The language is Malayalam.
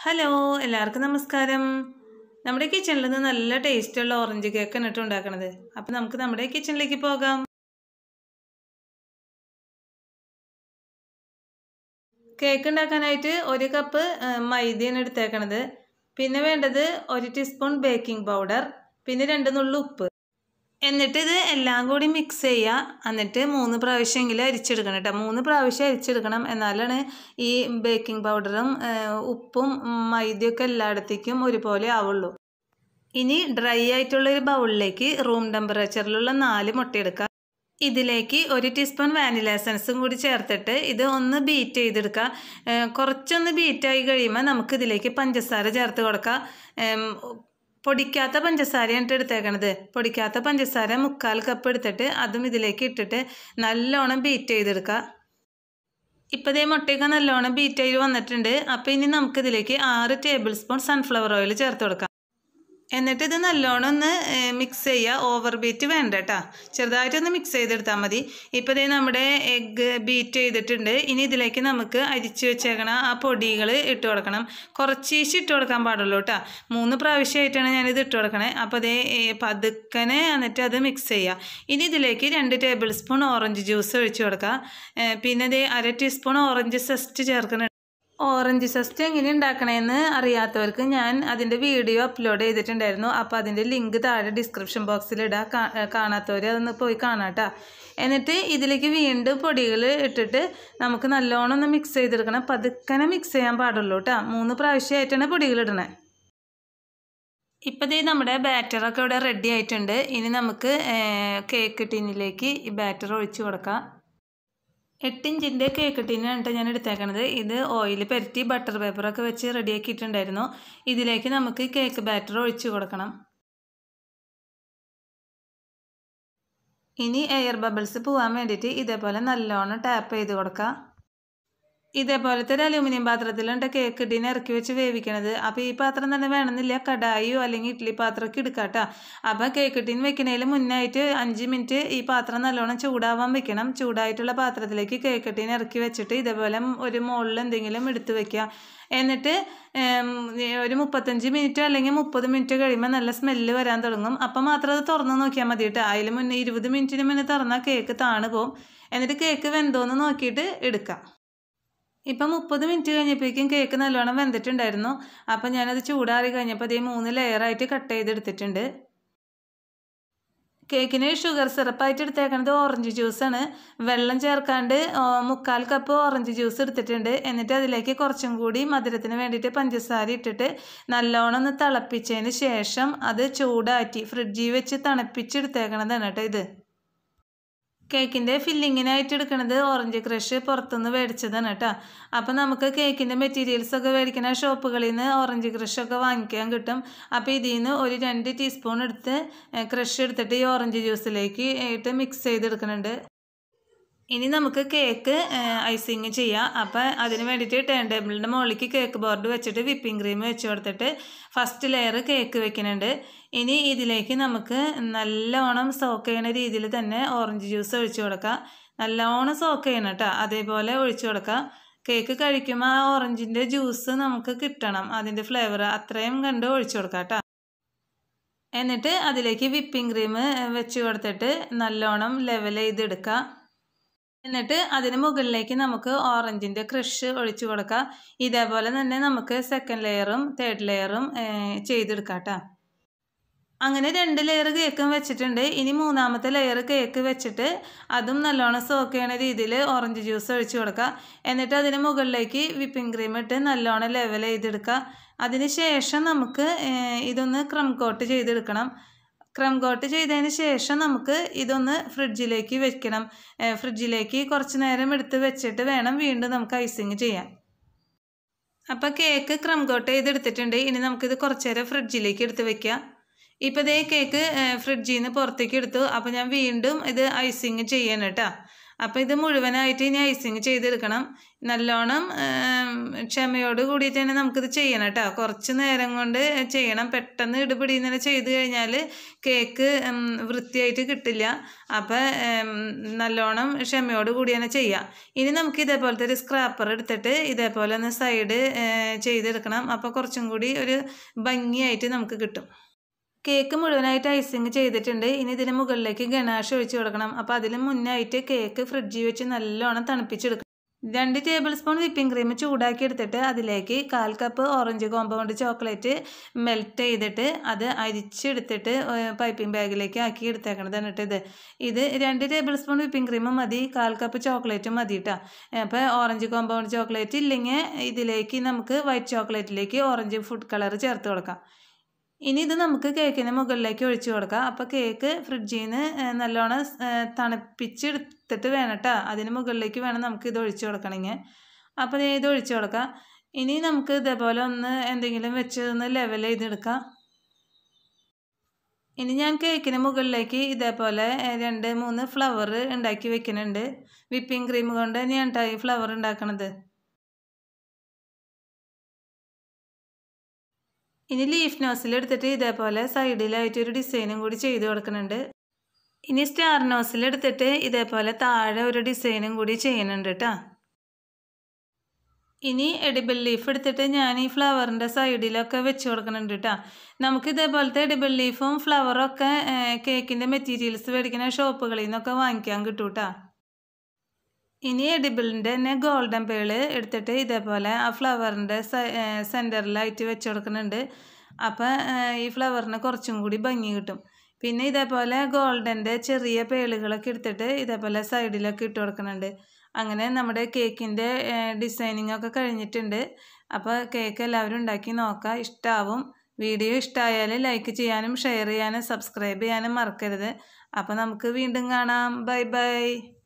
ഹലോ എല്ലാവർക്കും നമസ്കാരം നമ്മുടെ കിച്ചണിൽ നിന്ന് നല്ല ടേസ്റ്റുള്ള ഓറഞ്ച് കേക്കാണ് കേട്ടോ ഉണ്ടാക്കണത് അപ്പം നമുക്ക് നമ്മുടെ കിച്ചണിലേക്ക് പോകാം കേക്ക് ഉണ്ടാക്കാനായിട്ട് ഒരു കപ്പ് മൈദയാണ് എടുത്തേക്കണത് പിന്നെ വേണ്ടത് ഒരു ടീസ്പൂൺ ബേക്കിംഗ് പൗഡർ പിന്നെ രണ്ട് നുള്ളു ഉപ്പ് എന്നിട്ട് ഇത് എല്ലാം കൂടി മിക്സ് ചെയ്യുക എന്നിട്ട് മൂന്ന് പ്രാവശ്യമെങ്കിലും അരിച്ചെടുക്കണം കേട്ടോ മൂന്ന് പ്രാവശ്യം അരിച്ചെടുക്കണം എന്നാലാണ് ഈ ബേക്കിംഗ് പൗഡറും ഉപ്പും മൈദയൊക്കെ എല്ലായിടത്തേക്കും ഒരുപോലെ ആവുള്ളൂ ഇനി ഡ്രൈ ആയിട്ടുള്ള ഒരു ബൗളിലേക്ക് റൂം ടെമ്പറേച്ചറിലുള്ള നാല് മുട്ട എടുക്കുക ഇതിലേക്ക് ഒരു ടീസ്പൂൺ വാനില എസൻസും കൂടി ചേർത്തിട്ട് ഇത് ഒന്ന് ബീറ്റ് ചെയ്തെടുക്കുക കുറച്ചൊന്ന് ബീറ്റായി കഴിയുമ്പോൾ നമുക്ക് ഇതിലേക്ക് പഞ്ചസാര ചേർത്ത് കൊടുക്കാം പൊടിക്കാത്ത പഞ്ചസാരയാണ് എടുത്തേക്കണത് പൊടിക്കാത്ത പഞ്ചസാര മുക്കാൽ കപ്പ് എടുത്തിട്ട് അതും ഇതിലേക്ക് ഇട്ടിട്ട് നല്ലോണം ബീറ്റ് ചെയ്തെടുക്കുക ഇപ്പോൾ ഇതേ മുട്ടയൊക്കെ നല്ലോണം ബീറ്റ് ചെയ്ത് വന്നിട്ടുണ്ട് അപ്പോൾ ഇനി നമുക്കിതിലേക്ക് ആറ് ടേബിൾ സ്പൂൺ സൺഫ്ലവർ ഓയിൽ ചേർത്ത് കൊടുക്കാം എന്നിട്ട് ഇത് നല്ലോണം ഒന്ന് മിക്സ് ചെയ്യുക ഓവർ ബീറ്റ് വേണ്ട കേട്ടോ ചെറുതായിട്ടൊന്ന് മിക്സ് ചെയ്തെടുത്താൽ മതി ഇപ്പോൾ ഇതേ നമ്മുടെ എഗ്ഗ് ബീറ്റ് ചെയ്തിട്ടുണ്ട് ഇനി ഇതിലേക്ക് നമുക്ക് അരിച്ച് വെച്ചേക്കണ ആ പൊടികൾ ഇട്ട് കൊടുക്കണം കുറച്ചീശ് ഇട്ട് കൊടുക്കാൻ പാടുള്ളൂ കേട്ടോ മൂന്ന് പ്രാവശ്യമായിട്ടാണ് ഞാനിത് ഇട്ട് കൊടുക്കണേ അപ്പോൾ അതേ പതുക്കനെ എന്നിട്ട് അത് മിക്സ് ചെയ്യുക ഇനി ഇതിലേക്ക് രണ്ട് ടേബിൾ സ്പൂൺ ഓറഞ്ച് ജ്യൂസ് ഒഴിച്ച് കൊടുക്കുക പിന്നെ അതേ അര ടീസ്പൂൺ ഓറഞ്ച് സെസ്റ്റ് ചേർക്കണം ഓറഞ്ച് സസ്റ്റ് എങ്ങനെ ഉണ്ടാക്കണമെന്ന് അറിയാത്തവർക്ക് ഞാൻ അതിൻ്റെ വീഡിയോ അപ്ലോഡ് ചെയ്തിട്ടുണ്ടായിരുന്നു അപ്പോൾ അതിൻ്റെ ലിങ്ക് താഴെ ഡിസ്ക്രിപ്ഷൻ ബോക്സിൽ ഇടാം കാണാത്തവർ അതൊന്ന് പോയി കാണാട്ടോ എന്നിട്ട് ഇതിലേക്ക് വീണ്ടും പൊടികൾ ഇട്ടിട്ട് നമുക്ക് നല്ലോണം ഒന്ന് മിക്സ് ചെയ്തെടുക്കണം പതുക്കനെ മിക്സ് ചെയ്യാൻ പാടുള്ളൂ കേട്ടോ മൂന്ന് പ്രാവശ്യമായിട്ടാണ് പൊടികൾ ഇടണേ ഇപ്പോഴത്തേ നമ്മുടെ ബാറ്ററൊക്കെ ഇവിടെ റെഡി ആയിട്ടുണ്ട് ഇനി നമുക്ക് കേക്ക് ടിന്നിലേക്ക് ഈ ബാറ്റർ ഒഴിച്ച് കൊടുക്കാം എട്ട് ഇഞ്ചിൻ്റെ കേക്ക് ടിന്നാണ് കേട്ടോ ഞാൻ എടുത്തേക്കണത് ഇത് ഓയിൽ പുരട്ടി ബട്ടർ പേപ്പറൊക്കെ വെച്ച് റെഡിയാക്കിയിട്ടുണ്ടായിരുന്നു ഇതിലേക്ക് നമുക്ക് കേക്ക് ബാറ്റർ ഒഴിച്ചു കൊടുക്കണം ഇനി എയർ ബബിൾസ് പോകാൻ വേണ്ടിയിട്ട് ഇതേപോലെ നല്ലോണം ടാപ്പ് ചെയ്ത് കൊടുക്കാം ഇതേപോലത്തെ ഒരു അലൂമിനിയം പാത്രത്തിലുണ്ട് കേക്ക് ഇടീനെ ഇറക്കി വെച്ച് വേവിക്കണത് അപ്പോൾ ഈ പാത്രം തന്നെ വേണമെന്നില്ല കടായിയോ അല്ലെങ്കിൽ ഇഡ്ഡലി പാത്രമൊക്കെ എടുക്കാട്ടോ അപ്പോൾ കേക്ക് ടീൻ വെക്കണതിൽ മുന്നായിട്ട് അഞ്ച് മിനിറ്റ് ഈ പാത്രം നല്ലോണം ചൂടാവാൻ വെക്കണം ചൂടായിട്ടുള്ള പാത്രത്തിലേക്ക് കേക്ക് ടീൻ ഇറക്കി വെച്ചിട്ട് ഇതേപോലെ ഒരു മുകളിൽ എന്തെങ്കിലും എടുത്ത് വെക്കുക എന്നിട്ട് ഒരു മുപ്പത്തഞ്ച് മിനിറ്റ് അല്ലെങ്കിൽ മുപ്പത് മിനിറ്റ് കഴിയുമ്പോൾ നല്ല സ്മെല്ല് വരാൻ തുടങ്ങും അപ്പം മാത്രം അത് തുറന്ന് നോക്കിയാൽ മതി കേട്ടോ അതിൽ മുന്നേ ഇരുപത് മിനിറ്റിന് മുന്നേ തുറന്നാൽ കേക്ക് താണ് പോകും എന്നിട്ട് കേക്ക് വെന്തോന്ന് നോക്കിയിട്ട് എടുക്കാം ഇപ്പം മുപ്പത് മിനിറ്റ് കഴിഞ്ഞപ്പോഴേക്കും കേക്ക് നല്ലോണം വെന്തിട്ടുണ്ടായിരുന്നു അപ്പം ഞാനത് ചൂടാറി കഴിഞ്ഞപ്പോൾ അതേ മൂന്ന് ലെയറായിട്ട് കട്ട് ചെയ്തെടുത്തിട്ടുണ്ട് കേക്കിന് ഷുഗർ സിറപ്പായിട്ട് എടുത്തേക്കണത് ഓറഞ്ച് ജ്യൂസാണ് വെള്ളം ചേർക്കാണ്ട് മുക്കാൽ കപ്പ് ഓറഞ്ച് ജ്യൂസ് എടുത്തിട്ടുണ്ട് എന്നിട്ട് അതിലേക്ക് കുറച്ചും കൂടി മധുരത്തിന് വേണ്ടിയിട്ട് പഞ്ചസാര ഇട്ടിട്ട് നല്ലോണം ഒന്ന് തിളപ്പിച്ചതിന് ശേഷം അത് ചൂടാറ്റി ഫ്രിഡ്ജിൽ വെച്ച് തണുപ്പിച്ചെടുത്തേക്കണതാണ് കേട്ടോ ഇത് കേക്കിൻ്റെ ഫില്ലിങ്ങിനായിട്ട് എടുക്കുന്നത് ഓറഞ്ച് ക്രഷ് പുറത്തുനിന്ന് മേടിച്ചതാണ് കേട്ടോ അപ്പോൾ നമുക്ക് കേക്കിൻ്റെ മെറ്റീരിയൽസ് ഒക്കെ മേടിക്കുന്ന ഷോപ്പുകളിൽ നിന്ന് ഓറഞ്ച് ക്രഷൊക്കെ വാങ്ങിക്കാൻ കിട്ടും അപ്പോൾ ഇതിൽ നിന്ന് ഒരു രണ്ട് ടീസ്പൂൺ എടുത്ത് ക്രഷ് എടുത്തിട്ട് ഈ ഓറഞ്ച് ജ്യൂസിലേക്ക് ഇട്ട് മിക്സ് ചെയ്തെടുക്കുന്നുണ്ട് ഇനി നമുക്ക് കേക്ക് ഐസിങ് ചെയ്യാം അപ്പോൾ അതിന് വേണ്ടിയിട്ട് ടേൺ ടേബിളിൻ്റെ മുകളിലേക്ക് കേക്ക് ബോർഡ് വെച്ചിട്ട് വിപ്പിംഗ് ക്രീം വെച്ച് കൊടുത്തിട്ട് ഫസ്റ്റ് ലെയർ കേക്ക് വെക്കുന്നുണ്ട് ഇനി ഇതിലേക്ക് നമുക്ക് നല്ലോണം സോക്ക് ചെയ്യണ രീതിയിൽ തന്നെ ഓറഞ്ച് ജ്യൂസ് ഒഴിച്ചു കൊടുക്കാം നല്ലോണം സോക്ക് ചെയ്യണം കേട്ടോ അതേപോലെ ഒഴിച്ചു കൊടുക്കാം കേക്ക് കഴിക്കുമ്പോൾ ആ ഓറഞ്ചിൻ്റെ ജ്യൂസ് നമുക്ക് കിട്ടണം അതിൻ്റെ ഫ്ലേവർ അത്രയും കണ്ട് ഒഴിച്ചു കൊടുക്കാം കേട്ടോ എന്നിട്ട് അതിലേക്ക് വിപ്പിംഗ് ക്രീം വെച്ച് കൊടുത്തിട്ട് നല്ലോണം ലെവൽ ചെയ്തെടുക്കാം എന്നിട്ട് അതിന് മുകളിലേക്ക് നമുക്ക് ഓറഞ്ചിൻ്റെ ക്രഷ് ഒഴിച്ചു കൊടുക്കാം ഇതേപോലെ തന്നെ നമുക്ക് സെക്കൻഡ് ലെയറും തേർഡ് ലെയറും ചെയ്തെടുക്കാം കേട്ടോ അങ്ങനെ രണ്ട് ലെയർ കേക്കും വെച്ചിട്ടുണ്ട് ഇനി മൂന്നാമത്തെ ലെയർ കേക്ക് വെച്ചിട്ട് അതും നല്ലോണം സോക്ക് ചെയ്യണ രീതിയിൽ ഓറഞ്ച് ജ്യൂസ് ഒഴിച്ചു കൊടുക്കുക എന്നിട്ട് അതിന് മുകളിലേക്ക് വിപ്പിംഗ് ക്രീം ഇട്ട് നല്ലോണം ലെവൽ ചെയ്തെടുക്കുക അതിന് ശേഷം നമുക്ക് ഇതൊന്ന് ക്രം കോട്ട് ചെയ്തെടുക്കണം ക്രം കോട്ട് ചെയ്തതിന് ശേഷം നമുക്ക് ഇതൊന്ന് ഫ്രിഡ്ജിലേക്ക് വെക്കണം ഫ്രിഡ്ജിലേക്ക് കുറച്ച് നേരം എടുത്ത് വെച്ചിട്ട് വേണം വീണ്ടും നമുക്ക് ഐസിങ് ചെയ്യാൻ അപ്പോൾ കേക്ക് ക്രം കോട്ട് ചെയ്തെടുത്തിട്ടുണ്ട് ഇനി നമുക്കിത് കുറച്ച് നേരം ഫ്രിഡ്ജിലേക്ക് എടുത്ത് വെക്കാം ഇപ്പോൾ ഇതേ കേക്ക് ഫ്രിഡ്ജിൽ നിന്ന് പുറത്തേക്ക് എടുത്തു അപ്പോൾ ഞാൻ വീണ്ടും ഇത് ഐസിങ് ചെയ്യണം കേട്ടോ അപ്പോൾ ഇത് മുഴുവനായിട്ട് ഇനി ഐസിങ് ചെയ്തെടുക്കണം നല്ലോണം ഏം, ക്ഷമയോട് കൂടിയിട്ട് തന്നെ നമുക്കിത് ചെയ്യണം കേട്ടോ കുറച്ച് നേരം കൊണ്ട് ചെയ്യണം പെട്ടെന്ന് ഇടുപിടിന്ന് ചെയ്ത് കഴിഞ്ഞാൽ കേക്ക് ഉം, വൃത്തിയായിട്ട് കിട്ടില്ല അപ്പോൾ നല്ലോണം ക്ഷമയോട് കൂടി തന്നെ ചെയ്യാം ഇനി നമുക്ക് ഇതേപോലത്തെ ഒരു സ്ക്രാപ്പർ എടുത്തിട്ട് ഇതേപോലെ ഒന്ന് സൈഡ് ചെയ്തെടുക്കണം അപ്പോൾ കുറച്ചും കൂടി ഒരു ഭംഗിയായിട്ട് നമുക്ക് കിട്ടും കേക്ക് മുഴുവനായിട്ട് ഐസിങ് ചെയ്തിട്ടുണ്ട് ഇനി ഇതിന് മുകളിലേക്ക് ഗണാഷ് ഒഴിച്ച് കൊടുക്കണം അപ്പോൾ അതിന് മുന്നായിട്ട് കേക്ക് ഫ്രിഡ്ജിൽ വെച്ച് നല്ലോണം തണുപ്പിച്ചെടുക്കണം രണ്ട് ടേബിൾ സ്പൂൺ വിപ്പിംഗ് ക്രീം ചൂടാക്കി എടുത്തിട്ട് അതിലേക്ക് കാൽ cup orange compound chocolate melt ചെയ്തിട്ട് അത് അരിച്ചെടുത്തിട്ട് പൈപ്പിംഗ് ബാഗിലേക്ക് ആക്കി എടുത്തേക്കണതാണ് കേട്ടോ ഇത് ഇത് രണ്ട് ടേബിൾ സ്പൂൺ വിപ്പിംഗ് ക്രീം മതി കാൽ കപ്പ് ചോക്ലേറ്റും മതി കേട്ടോ അപ്പോൾ ഓറഞ്ച് കോമ്പൗണ്ട് ചോക്ലേറ്റ് ഇല്ലെങ്കിൽ ഇതിലേക്ക് നമുക്ക് വൈറ്റ് ചോക്ലേറ്റിലേക്ക് ഓറഞ്ച് ഫുഡ് കളർ ചേർത്ത് കൊടുക്കാം ഇനി ഇത് നമുക്ക് കേക്കിന് മുകളിലേക്ക് ഒഴിച്ചു കൊടുക്കാം അപ്പോൾ കേക്ക് ഫ്രിഡ്ജിൽ നിന്ന് നല്ലോണം ഏഹ്, തണുപ്പിച്ചെടുത്തിട്ട് വേണം കേട്ടോ അതിന് മുകളിലേക്ക് വേണം നമുക്ക് ഇത് ഒഴിച്ചു കൊടുക്കണമെങ്കിൽ അപ്പോൾ ദേ ഇത് ഒഴിച്ചു കൊടുക്കാം ഇനി നമുക്ക് ഇതേപോലെ ഒന്ന് എന്തെങ്കിലും വെച്ച് ഒന്ന് ലെവൽ ചെയ്തെടുക്കാം ഇനി ഞാൻ കേക്കിന് മുകളിലേക്ക് ഇതേപോലെ ഏഹ്, രണ്ട് മൂന്ന് ഫ്ലവർ ഉണ്ടാക്കി വെക്കുന്നുണ്ട് വിപ്പിംഗ് ക്രീം കൊണ്ട് തന്നെയാണ് കേട്ടോ ഈ ഫ്ലവർ ഉണ്ടാക്കണത് ഇനി ലീഫ് നോസിൽ എടുത്തിട്ട് ഇതേപോലെ സൈഡിലായിട്ട് ഒരു ഡിസൈനും കൂടി ചെയ്ത് കൊടുക്കുന്നുണ്ട് ഇനി സ്റ്റാർ നോസിൽ എടുത്തിട്ട് ഇതേപോലെ താഴെ ഒരു ഡിസൈനും കൂടി ചെയ്യുന്നുണ്ട് കേട്ടോ ഇനി എഡിബിൾ ലീഫ് എടുത്തിട്ട് ഞാൻ ഈ ഫ്ലവറിൻ്റെ സൈഡിലൊക്കെ വെച്ച് കൊടുക്കുന്നുണ്ട് കേട്ടോ നമുക്ക് ഇതേപോലത്തെ എഡിബിൾ ലീഫും ഫ്ലവറും ഒക്കെ കേക്കിൻ്റെ മെറ്റീരിയൽസ് മേടിക്കുന്ന ഷോപ്പുകളിൽ നിന്നൊക്കെ വാങ്ങിക്കാൻ കിട്ടും കേട്ടോ ഇനി എഡിബിളിൻ്റെ തന്നെ ഗോൾഡൻ പേള് എടുത്തിട്ട് ഇതേപോലെ ആ ഫ്ലവറിൻ്റെ സെൻറ്ററിലായിട്ട് വെച്ച് കൊടുക്കുന്നുണ്ട് അപ്പോൾ ഈ ഫ്ലവറിന് കുറച്ചും കൂടി ഭംഗി കിട്ടും പിന്നെ ഇതേപോലെ ഗോൾഡൻ്റെ ചെറിയ പേളുകളൊക്കെ എടുത്തിട്ട് ഇതേപോലെ സൈഡിലൊക്കെ ഇട്ട് കൊടുക്കുന്നുണ്ട് അങ്ങനെ നമ്മുടെ കേക്കിൻ്റെ ഡിസൈനിങ് ഒക്കെ കഴിഞ്ഞിട്ടുണ്ട് അപ്പോൾ കേക്ക് എല്ലാവരും ഉണ്ടാക്കി നോക്കുക ഇഷ്ടമാവും വീഡിയോ ഇഷ്ടമായാൽ ലൈക്ക് ചെയ്യാനും ഷെയർ ചെയ്യാനും സബ്സ്ക്രൈബ് ചെയ്യാനും മറക്കരുത് അപ്പോൾ നമുക്ക് വീണ്ടും കാണാം ബൈ ബൈ